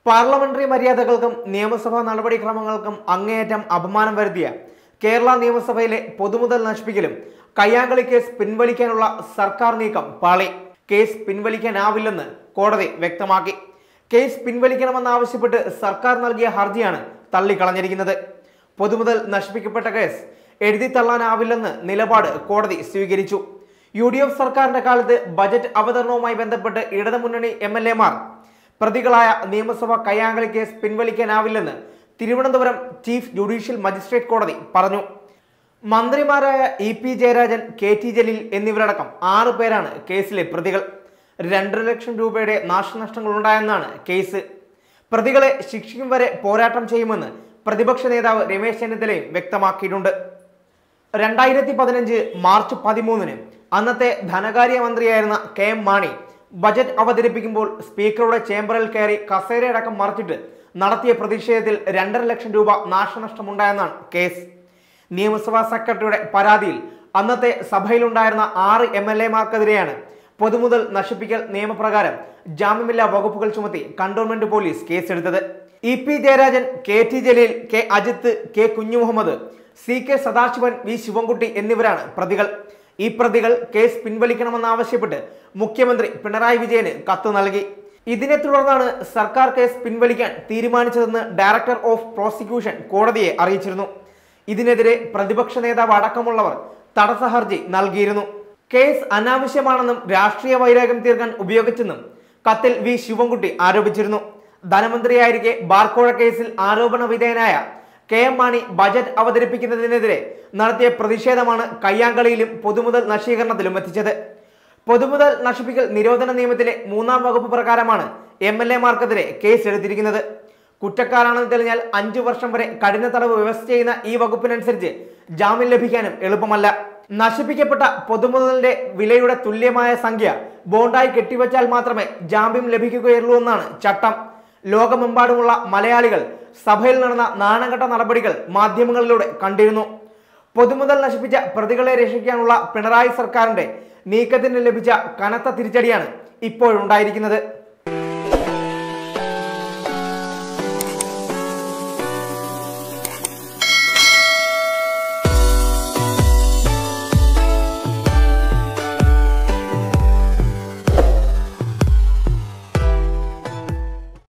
parliamentary മര്യാദകൾക്കും നിയമസഭാ നടപടിക്രമങ്ങൾക്കും അങ്ങേയറ്റം അപമാനം വരുത്തിയ കേരള നിയമസഭയിലെ പൊതുമുതൽ നശിപ്പിക്കലും കയ്യാങ്കളി കേസ് പിൻവലിക്കാനുള്ള സർക്കാർ നീക്കം പാളി കേസ് പിൻവലിക്കാനാവില്ലെന്ന് കോടതി വ്യക്തമാക്കി കേസ് പിൻവലിക്കണമെന്നാവശ്യപ്പെട്ട് സർക്കാർ നൽകിയ ഹർജിയാണ് തള്ളിക്കളഞ്ഞിരിക്കുന്നത് പൊതുമുതൽ നശിപ്പിക്കപ്പെട്ട കേസ് എഴുതി തള്ളാനാവില്ലെന്ന് നിലപാട് കോടതി സ്വീകരിച്ചു യു ഡി എഫ് സർക്കാരിന്റെ കാലത്ത് ബജറ്റ് അവതരണവുമായി ബന്ധപ്പെട്ട് ഇടതുമുന്നണി എം എൽ എമാർ പ്രതികളായ നിയമസഭ കയ്യാങ്കളി കേസ് പിൻവലിക്കാനാവില്ലെന്ന് തിരുവനന്തപുരം ചീഫ് ജുഡീഷ്യൽ മജിസ്ട്രേറ്റ് കോടതി പറഞ്ഞു മന്ത്രിമാരായ E P Jayarajan K T Jaleel എന്നിവരടക്കം ആറ് പേരാണ് കേസിലെ പ്രതികൾ രണ്ടര ലക്ഷം രൂപയുടെ നാശനഷ്ടങ്ങൾ ഉണ്ടായെന്നാണ് കേസ് പ്രതികളെ ശിക്ഷിക്കും വരെ പോരാട്ടം ചെയ്യുമെന്ന് പ്രതിപക്ഷ നേതാവ് രമേശ് ചെന്നിത്തലയും വ്യക്തമാക്കിയിട്ടുണ്ട് രണ്ടായിരത്തി പതിനഞ്ച് മാർച്ച് പതിമൂന്നിന് അന്നത്തെ ധനകാര്യ മന്ത്രിയായിരുന്ന കെ എം മാണി ബജറ്റ് അവതരിപ്പിക്കുമ്പോൾ സ്പീക്കറുടെ ചേംബറിൽ കയറി കസേരയടക്കം മറച്ചിട്ട് നടത്തിയ പ്രതിഷേധത്തിൽ രണ്ടര ലക്ഷം രൂപ നാശനഷ്ടമുണ്ടായെന്നാണ് കേസ് നിയമസഭാ സെക്രട്ടറിയുടെ പരാതിയിൽ അന്നത്തെ സഭയിലുണ്ടായിരുന്ന ആറ് എം എൽ എമാർക്കെതിരെയാണ് പൊതുമുതൽ നശിപ്പിക്കൽ നിയമപ്രകാരം ജാമ്യമില്ലാ വകുപ്പുകൾ ചുമത്തി കണ്ടോൺമെന്റ് പോലീസ് കേസെടുത്തത് E P Jayarajan K T Jaleel K Ajith K Kunhumuhammed C K Sadasivan V Sivankutty എന്നിവരാണ് പ്രതികൾ ഈ പ്രതികൾ കേസ് പിൻവലിക്കണമെന്നാവശ്യപ്പെട്ട് മുഖ്യമന്ത്രി പിണറായി വിജയന് കത്ത് നൽകി ഇതിനെ തുടർന്നാണ് സർക്കാർ കേസ് പിൻവലിക്കാൻ തീരുമാനിച്ചതെന്ന് ഡയറക്ടർ ഓഫ് പ്രോസിക്യൂഷൻ കോടതിയെ അറിയിച്ചിരുന്നു ഇതിനെതിരെ പ്രതിപക്ഷ നേതാവ് അടക്കമുള്ളവർ തടസ്സ ഹർജി നൽകിയിരുന്നു കേസ് അനാവശ്യമാണെന്നും രാഷ്ട്രീയ വൈരാഗ്യം തീർക്കാൻ ഉപയോഗിച്ചെന്നും കത്തിൽ വി ശിവൻകുട്ടി ആരോപിച്ചിരുന്നു ധനമന്ത്രിയായിരിക്കെ ബാർക്കോഴ കേസിൽ ആരോപണ വിധേയനായ കെ എം മാണി ബജറ്റ് അവതരിപ്പിക്കുന്നതിനെതിരെ നടത്തിയ പ്രതിഷേധമാണ് കയ്യാങ്കളിയിലും പൊതുമുതൽ നശീകരണത്തിലും എത്തിച്ചത് പൊതുമുതൽ നശിപ്പിക്കൽ നിരോധന നിയമത്തിലെ മൂന്നാം വകുപ്പ് പ്രകാരമാണ് എം എൽ എമാർക്കെതിരെ കേസ് എടുത്തിരിക്കുന്നത് കുറ്റക്കാരാണെന്ന് തെളിഞ്ഞാൽ അഞ്ചു വർഷം വരെ കഠിന തടവ് വ്യവസ്ഥ ചെയ്യുന്ന ഈ വകുപ്പിനനുസരിച്ച് ജാമ്യം ലഭിക്കാനും എളുപ്പമല്ല നശിപ്പിക്കപ്പെട്ട പൊതുമുതലിന്റെ വിലയുടെ തുല്യമായ സംഖ്യ ബോണ്ടായി കെട്ടിവച്ചാൽ മാത്രമേ ജാമ്യം ലഭിക്കുകയുള്ളൂ എന്നാണ് ചട്ടം ലോകമെമ്പാടുമുള്ള മലയാളികൾ സഭയിൽ നടന്ന നാണംകെട്ട നടപടികൾ മാധ്യമങ്ങളിലൂടെ കണ്ടിരുന്നു പൊതുമുതൽ നശിപ്പിച്ച പ്രതികളെ രക്ഷിക്കാനുള്ള പിണറായി സർക്കാരിന്റെ നീക്കത്തിന് ലഭിച്ച കനത്ത തിരിച്ചടിയാണ് ഇപ്പോഴുണ്ടായിരിക്കുന്നത്